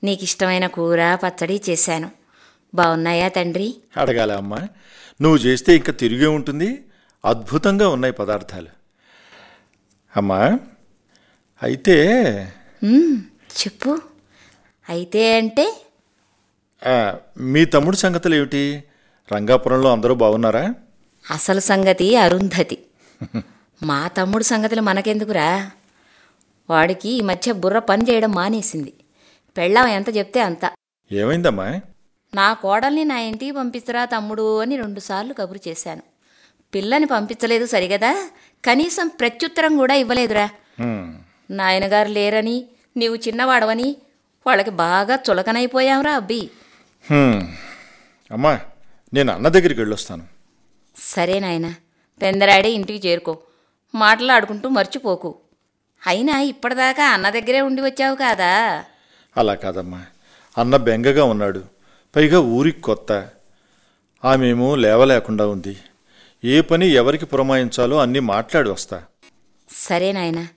నీకు ఇష్టమైన కూర పచ్చడి చేశాను బాగున్నాయా తండ్రి అడగాల అమ్మా నువ్వు చేస్తే ఇంకా తిరిగే ఉంటుంది అద్భుతంగా ఉన్నాయి పదార్థాలు అమ్మా అయితే మ్మ్, చెప్పు అయితే అంటే ఆ, మీ తమ్ముడు సంగతులు ఏమిటి రంగాపురంలో అందరూ బాగున్నారా అసలు సంగతి అరుంధతి మా తమ్ముడు సంగతులు మనకెందుకురా వాడికి ఈ మధ్య బుర్ర పని చేయడం మానేసింది పెళ్ళాం ఎంత చెప్తే అంత ఏమైందమ్మా నా కోడల్ని నా ఇంటికి పంపిస్తురా తమ్ముడు అని రెండుసార్లు కబురు చేశాను పిల్లని పంపించలేదు సరిగదా కనీసం ప్రత్యుత్తరం కూడా ఇవ్వలేదురా హ్మ్, నాయనగారు లేరని నీవు చిన్నవాడవని వాళ్ళకి బాగా చులకనైపోయాంరా అబ్బి హ్మ్. అమ్మా నేను అన్న దగ్గరికి వెళ్ళొస్తాను సరే నాయనా పెందరాడే ఇంటికి చేరుకో మాట్లాడుకుంటూ మర్చిపోకు అయినా ఇప్పటిదాకా అన్న దగ్గరే ఉండి వచ్చావు కాదా అలా కాదమ్మా అన్న బెంగగా ఉన్నాడు పైగా ఊరికి కొత్త ఆమెమో లేవలేకుండా ఉంది ఏ పని ఎవరికి పురమాయించాలో అన్నీ మాట్లాడి వస్తా సరే నాయనా